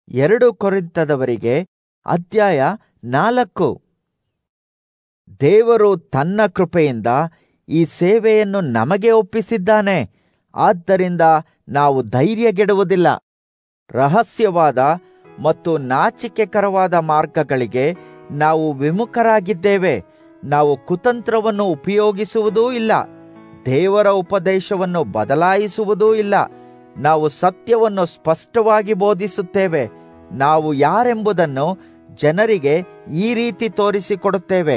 ಎರಡು ಕೊರಿಂತದವರಿಗೆ ಅಧ್ಯಾಯ ನಾಲ್ಕು ದೇವರು ತನ್ನ ಕೃಪೆಯಿಂದ ಈ ಸೇವೆಯನ್ನು ನಮಗೆ ಒಪ್ಪಿಸಿದ್ದಾನೆ ಆದ್ದರಿಂದ ನಾವು ಧೈರ್ಯಗೆಡುವುದಿಲ್ಲ ರಹಸ್ಯವಾದ ಮತ್ತು ನಾಚಿಕೆಕರವಾದ ಮಾರ್ಗಗಳಿಗೆ ನಾವು ವಿಮುಖರಾಗಿದ್ದೇವೆ ನಾವು ಕುತಂತ್ರವನ್ನು ಉಪಯೋಗಿಸುವುದೂ ಇಲ್ಲ ದೇವರ ಉಪದೇಶವನ್ನು ಬದಲಾಯಿಸುವುದೂ ಇಲ್ಲ ನಾವು ಸತ್ಯವನ್ನು ಸ್ಪಷ್ಟವಾಗಿ ಬೋಧಿಸುತ್ತೇವೆ ನಾವು ಯಾರೆಂಬುದನ್ನು ಜನರಿಗೆ ಈ ರೀತಿ ತೋರಿಸಿಕೊಡುತ್ತೇವೆ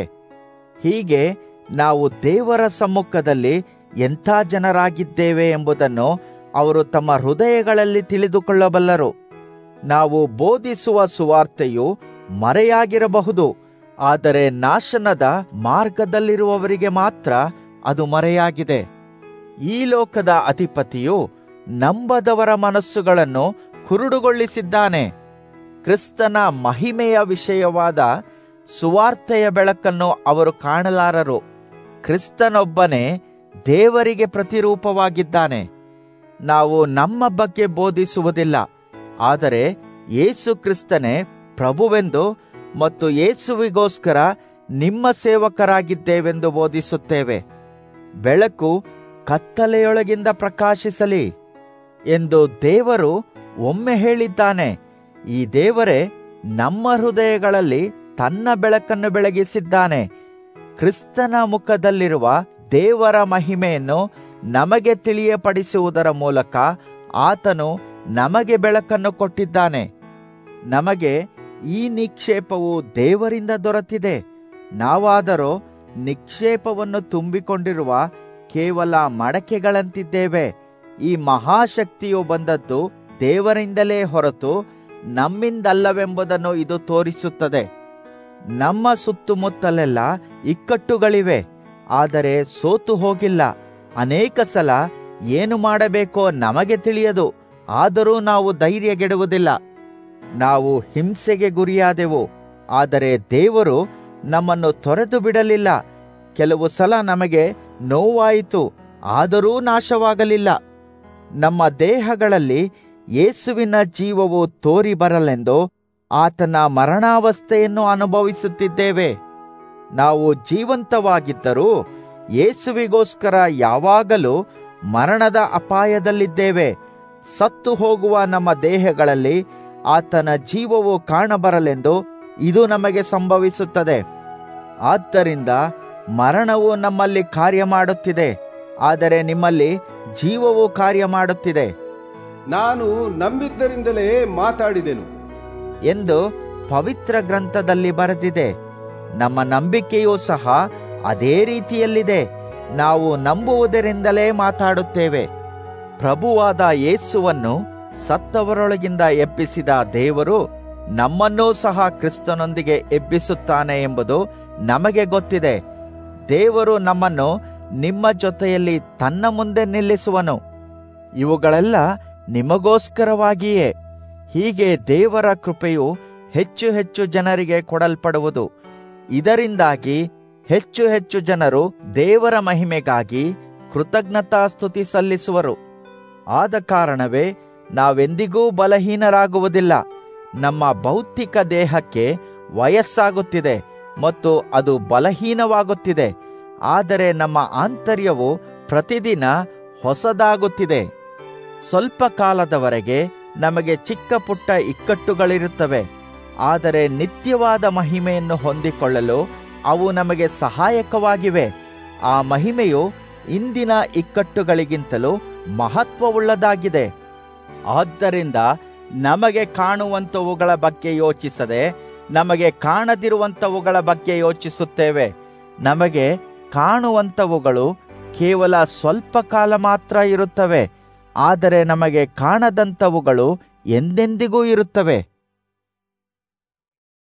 ಹೀಗೆ ನಾವು ದೇವರ ಸಮ್ಮುಖದಲ್ಲಿ ಎಂಥ ಜನರಾಗಿದ್ದೇವೆ ಎಂಬುದನ್ನು ಅವರು ತಮ್ಮ ಹೃದಯಗಳಲ್ಲಿ ತಿಳಿದುಕೊಳ್ಳಬಲ್ಲರು ನಾವು ಬೋಧಿಸುವ ಸುವಾರ್ತೆಯು ಮರೆಯಾಗಿರಬಹುದು ಆದರೆ ನಾಶನದ ಮಾರ್ಗದಲ್ಲಿರುವವರಿಗೆ ಮಾತ್ರ ಅದು ಮರೆಯಾಗಿದೆ ಈ ಲೋಕದ ಅಧಿಪತಿಯು ನಂಬದವರ ಮನಸ್ಸುಗಳನ್ನು ಕುರುಡುಗೊಳಿಸಿದ್ದಾನೆ ಕ್ರಿಸ್ತನ ಮಹಿಮೆಯ ವಿಷಯವಾದ ಸುವಾರ್ತೆಯ ಬೆಳಕನ್ನು ಅವರು ಕಾಣಲಾರರು ಕ್ರಿಸ್ತನೊಬ್ಬನೇ ದೇವರಿಗೆ ಪ್ರತಿರೂಪವಾಗಿದ್ದಾನೆ ನಾವು ನಮ್ಮ ಬಗ್ಗೆ ಬೋಧಿಸುವುದಿಲ್ಲ ಆದರೆ ಯೇಸು ಕ್ರಿಸ್ತನೇ ಪ್ರಭುವೆಂದು ಮತ್ತು ಯೇಸುವಿಗೋಸ್ಕರ ನಿಮ್ಮ ಸೇವಕರಾಗಿದ್ದೇವೆಂದು ಬೋಧಿಸುತ್ತೇವೆ ಬೆಳಕು ಕತ್ತಲೆಯೊಳಗಿಂದ ಪ್ರಕಾಶಿಸಲಿ ಎಂದು ದೇವರು ಒಮ್ಮೆ ಹೇಳಿದ್ದಾನೆ ಈ ದೇವರೇ ನಮ್ಮ ಹೃದಯಗಳಲ್ಲಿ ತನ್ನ ಬೆಳಕನ್ನು ಬೆಳಗಿಸಿದ್ದಾನೆ ಕ್ರಿಸ್ತನ ಮುಖದಲ್ಲಿರುವ ದೇವರ ಮಹಿಮೆಯನ್ನು ನಮಗೆ ತಿಳಿಯಪಡಿಸುವುದರ ಮೂಲಕ ಆತನು ನಮಗೆ ಬೆಳಕನ್ನು ಕೊಟ್ಟಿದ್ದಾನೆ ನಮಗೆ ಈ ನಿಕ್ಷೇಪವು ದೇವರಿಂದ ದೊರೆತಿದೆ ನಾವಾದರೋ ನಿಕ್ಷೇಪವನ್ನು ತುಂಬಿಕೊಂಡಿರುವ ಕೇವಲ ಮಡಕೆಗಳಂತಿದ್ದೇವೆ ಈ ಮಹಾಶಕ್ತಿಯು ಬಂದದ್ದು ದೇವರಿಂದಲೇ ಹೊರತು ನಮ್ಮಿಂದಲ್ಲವೆಂಬುದನ್ನು ಇದು ತೋರಿಸುತ್ತದೆ ನಮ್ಮ ಸುತ್ತಮುತ್ತಲೆಲ್ಲ ಇಕ್ಕಟ್ಟುಗಳಿವೆ ಆದರೆ ಸೋತು ಹೋಗಿಲ್ಲ ಅನೇಕ ಸಲ ಏನು ಮಾಡಬೇಕೋ ನಮಗೆ ತಿಳಿಯದು ಆದರೂ ನಾವು ಧೈರ್ಯಗೆಡುವುದಿಲ್ಲ ನಾವು ಹಿಂಸೆಗೆ ಗುರಿಯಾದೆವು ಆದರೆ ದೇವರು ನಮ್ಮನ್ನು ತೊರೆದು ಬಿಡಲಿಲ್ಲ ಕೆಲವು ಸಲ ನಮಗೆ ನೋವಾಯಿತು ಆದರೂ ನಾಶವಾಗಲಿಲ್ಲ ನಮ್ಮ ದೇಹಗಳಲ್ಲಿ ಯೇಸುವಿನ ಜೀವವು ತೋರಿ ಬರಲೆಂದು ಆತನ ಮರಣಾವಸ್ಥೆಯನ್ನು ಅನುಭವಿಸುತ್ತಿದ್ದೇವೆ ನಾವು ಜೀವಂತವಾಗಿದ್ದರೂ ಯೇಸುವಿಗೋಸ್ಕರ ಯಾವಾಗಲೂ ಮರಣದ ಅಪಾಯದಲ್ಲಿದ್ದೇವೆ ಸತ್ತು ಹೋಗುವ ನಮ್ಮ ದೇಹಗಳಲ್ಲಿ ಆತನ ಜೀವವು ಕಾಣಬರಲೆಂದು ಇದು ನಮಗೆ ಸಂಭವಿಸುತ್ತದೆ ಆದ್ದರಿಂದ ಮರಣವು ನಮ್ಮಲ್ಲಿ ಕಾರ್ಯ ಮಾಡುತ್ತಿದೆ ಆದರೆ ನಿಮ್ಮಲ್ಲಿ ಜೀವವು ಕಾರ್ಯ ಮಾಡುತ್ತಿದೆ ನಾನು ನಂಬಿದ್ದರಿಂದಲೇ ಮಾತಾಡಿದೆನು ಎಂದು ಪವಿತ್ರ ಗ್ರಂಥದಲ್ಲಿ ಬರೆದಿದೆ ನಮ್ಮ ನಂಬಿಕೆಯೂ ಸಹ ಅದೇ ರೀತಿಯಲ್ಲಿದೆ ನಾವು ನಂಬುವುದರಿಂದಲೇ ಮಾತಾಡುತ್ತೇವೆ ಪ್ರಭುವಾದ ಯೇಸುವನ್ನು ಸತ್ತವರೊಳಗಿಂದ ಎಬ್ಬಿಸಿದ ದೇವರು ನಮ್ಮನ್ನೂ ಸಹ ಕ್ರಿಸ್ತನೊಂದಿಗೆ ಎಬ್ಬಿಸುತ್ತಾನೆ ಎಂಬುದು ನಮಗೆ ಗೊತ್ತಿದೆ ದೇವರು ನಮ್ಮನ್ನು ನಿಮ್ಮ ಜೊತೆಯಲ್ಲಿ ತನ್ನ ಮುಂದೆ ನಿಲ್ಲಿಸುವನು ಇವುಗಳೆಲ್ಲ ನಿಮಗೋಸ್ಕರವಾಗಿಯೇ ಹೀಗೆ ದೇವರ ಕೃಪೆಯು ಹೆಚ್ಚು ಹೆಚ್ಚು ಜನರಿಗೆ ಕೊಡಲ್ಪಡುವುದು ಇದರಿಂದಾಗಿ ಹೆಚ್ಚು ಹೆಚ್ಚು ಜನರು ದೇವರ ಮಹಿಮೆಗಾಗಿ ಕೃತಜ್ಞತಾಸ್ತುತಿ ಸಲ್ಲಿಸುವರು ಆದ ಕಾರಣವೇ ನಾವೆಂದಿಗೂ ಬಲಹೀನರಾಗುವುದಿಲ್ಲ ನಮ್ಮ ಭೌತಿಕ ದೇಹಕ್ಕೆ ವಯಸ್ಸಾಗುತ್ತಿದೆ ಮತ್ತು ಅದು ಬಲಹೀನವಾಗುತ್ತಿದೆ ಆದರೆ ನಮ್ಮ ಆಂತರ್ಯವು ಪ್ರತಿದಿನ ಹೊಸದಾಗುತ್ತಿದೆ ಸ್ವಲ್ಪ ಕಾಲದವರೆಗೆ ನಮಗೆ ಚಿಕ್ಕ ಪುಟ್ಟ ಇಕ್ಕಟ್ಟುಗಳಿರುತ್ತವೆ ಆದರೆ ನಿತ್ಯವಾದ ಮಹಿಮೆಯನ್ನು ಹೊಂದಿಕೊಳ್ಳಲು ಅವು ನಮಗೆ ಸಹಾಯಕವಾಗಿವೆ ಆ ಮಹಿಮೆಯು ಇಂದಿನ ಇಕ್ಕಟ್ಟುಗಳಿಗಿಂತಲೂ ಮಹತ್ವವುಳ್ಳದಾಗಿದೆ ಆದ್ದರಿಂದ ನಮಗೆ ಕಾಣುವಂಥವುಗಳ ಬಗ್ಗೆ ಯೋಚಿಸದೆ ನಮಗೆ ಕಾಣದಿರುವಂಥವುಗಳ ಬಗ್ಗೆ ಯೋಚಿಸುತ್ತೇವೆ ನಮಗೆ ಕಾಣುವಂಥವುಗಳು ಕೇವಲ ಸ್ವಲ್ಪ ಕಾಲ ಮಾತ್ರ ಇರುತ್ತವೆ ಆದರೆ ನಮಗೆ ಕಾಣದಂಥವುಗಳು ಎಂದೆಂದಿಗೂ ಇರುತ್ತವೆ